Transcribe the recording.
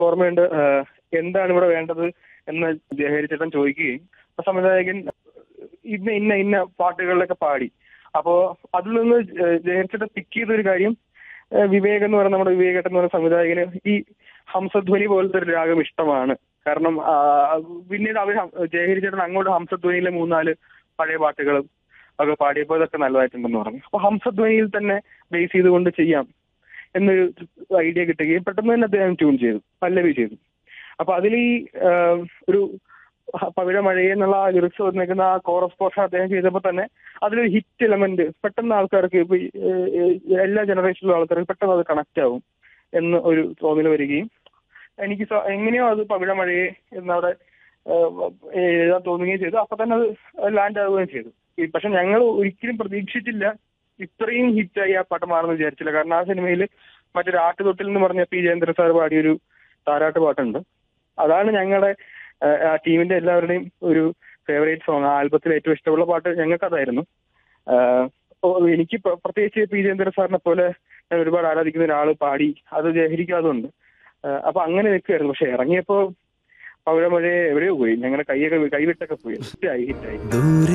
ഓർമ്മയുണ്ട് ആ, എന്താണ് ഇവിടെ വേണ്ടത് എന്ന് ജയഹരി ചേട്ടൻ ചോദിക്കുകയും ആ സംവിധായകൻ ഇന്ന ഇന്ന ഇന്ന പാട്ടുകളിലൊക്കെ പാടി അപ്പോ അതിൽ നിന്ന് ജയഹരി ചേട്ടൻ പിക്ക് ചെയ്ത ഒരു കാര്യം ആ, വിവേക് എന്ന് പറയുന്ന നമ്മുടെ വിവേകേട്ടൻ എന്ന് പറയുന്ന സംവിധായകന് ഈ ഹംസധ്വനി പോലത്തെ ഒരു രാഗം ഇഷ്ടമാണ് കാരണം ആ, പിന്നീട് അവർ ജയഹരി ചേട്ടൻ അങ്ങോട്ട് ഹംസധ്വനിയിലെ മൂന്നാല് പഴയ പാട്ടുകളും ഒക്കെ പാടിയപ്പോൾ ഇതൊക്കെ നല്ലതായിട്ടുണ്ടെന്ന് പറഞ്ഞു അപ്പൊ ഹംസധ്വനിയിൽ തന്നെ ബേസ് ചെയ്തുകൊണ്ട് ചെയ്യാം എന്നൊരു ഐഡിയ കിട്ടുകയും പെട്ടെന്ന് തന്നെ അദ്ദേഹം ട്യൂൺ ചെയ്തു പല്ലവി ചെയ്തു അപ്പൊ അതിൽ ഈ ആ, ഒരു പവിഴ മഴയെ എന്നുള്ള ആ ലിറിക്സ് വന്നിരിക്കുന്ന ആ കോറസ് പോർഷൻ അദ്ദേഹം ചെയ്തപ്പോൾ തന്നെ അതിലൊരു ഹിറ്റ് എലമെന്റ് പെട്ടെന്ന് ആൾക്കാർക്ക് ഇപ്പൊ ഈ, ഏ, എല്ലാ ജനറേഷനിലും ആൾക്കാർക്ക് പെട്ടെന്ന് അത് കണക്ട് ആവും എന്ന് ഒരു തോന്നൽ വരികയും എനിക്ക് സ- എങ്ങനെയോ അത് പവിഴ മഴയെ എന്നവിടെ ആ, എഴുതാൻ തോന്നുകയും ചെയ്തു അപ്പൊ തന്നെ അത് ലാൻഡ് ആവുകയും ചെയ്തു ഈ പക്ഷെ ഞങ്ങൾ ഒരിക്കലും പ്രതീക്ഷിച്ചില്ല ഇത്രയും ഹിറ്റായി ആ പാട്ട് മാറുമെന്ന് വിചാരിച്ചില്ല കാരണം ആ സിനിമയിൽ മറ്റൊരു ആട്ടുതൊട്ടിൽ എന്ന് പറഞ്ഞ പി ജയേന്ദ്ര സാർ പാടിയൊരു താരാട്ട് പാട്ടുണ്ട് അതാണ് ഞങ്ങളുടെ ആ, ആ ടീമിന്റെ എല്ലാവരുടെയും ഒരു ഫേവറേറ്റ് സോങ് ആ ആൽബത്തിൽ ഏറ്റവും ഇഷ്ടമുള്ള പാട്ട് ഞങ്ങൾക്ക് അതായിരുന്നു ആ, അപ്പോ എനിക്ക് പ്ര- പ്രത്യേകിച്ച് പി ജയേന്ദ്ര സാറിനെ പോലെ ഞാൻ ഒരുപാട് ആരാധിക്കുന്ന ഒരാൾ പാടി അത് ജയഹരിക്കാതുണ്ട് അപ്പൊ അങ്ങനെ നിൽക്കുമായിരുന്നു പക്ഷെ ഇറങ്ങിയപ്പോ പവിഴ മഴയെ എവിടെയോ പോയി ഞങ്ങളുടെ കൈയൊക്കെ കൈവിട്ടൊക്കെ പോയി ഹിറ്റായി ഹിറ്റായി ദൂരെ